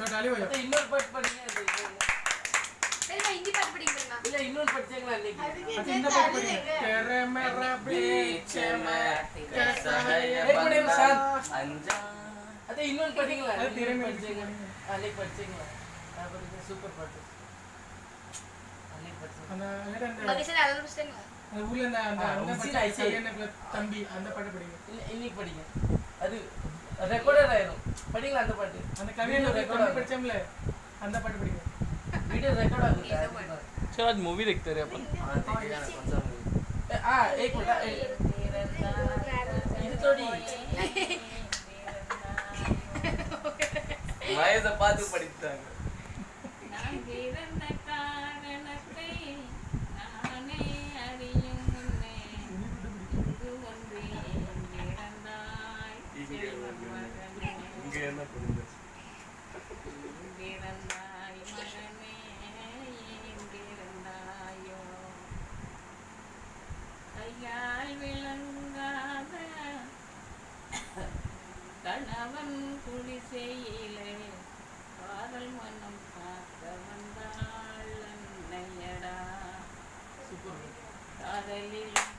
Tally हो அத்தை, இன்னொரு பாட்டு படிங்க அது சரிம்மா ஹிந்தி பாட்டு படிக்கிறேன் இல்ல இன்னொரு படிச்சாங்களா அன்னைக்கு अच्छा इंदा पाट पड़ी तेरे मेरा बीच में कैसा है ये एक मिनट, बंदा शांत। அஞ்சா அத்தை இன்னொரு படிங்களா அது இன்னொரு திறமை படிச்சீங்க இருக்கு. அன்னைக்கு படிச்சீங்களா நான் படிச்சேன் சூப்பர் பாட்டு அன்னைக்கு படிச்சேன் அந்த வேற அந்த மகேஷன் அதெல்லாம் படிச்சிட்டேங்க அந்த ஊர்ல அந்த அந்த ஆ, அந்த உசில பச்சை ஐசி. கல்யாண தம்பி அந்த பாட்டு படிங்க இன்ன- இன்னைக்கு படிங்க அது ரெக்கார்டர் ஆயிரும் படிங்களா அந்த பாட்டு அந்த கல்யாண ரெக்கார்ட் தம்பி ஆகும் படிச்சோம்ல அந்த பாட்டு படிங்க வீடியோ ரெக்கார்ட் ஆகும் चलो आज मूवी देखते रहे अपन हाँ एक मिनट हाँ, एक- இது தோடி வயசை பார்த்து படித்தாங்க நான் பிறந்த காரணத்தை நானே அறியும் முன்னே இங்கு ஒன்றே பிறந்தாய் செல்வன் மகனே இங்க என்ன புரிஞ்சு பிறந்தாய் மகனே ஏன் பிறந்தாயோ கையால் விளங்காத கணவன் குடிசையிலே காதல் மனம் காக்க வந்தாள் அன்னையடா சூப்பர் காதலில்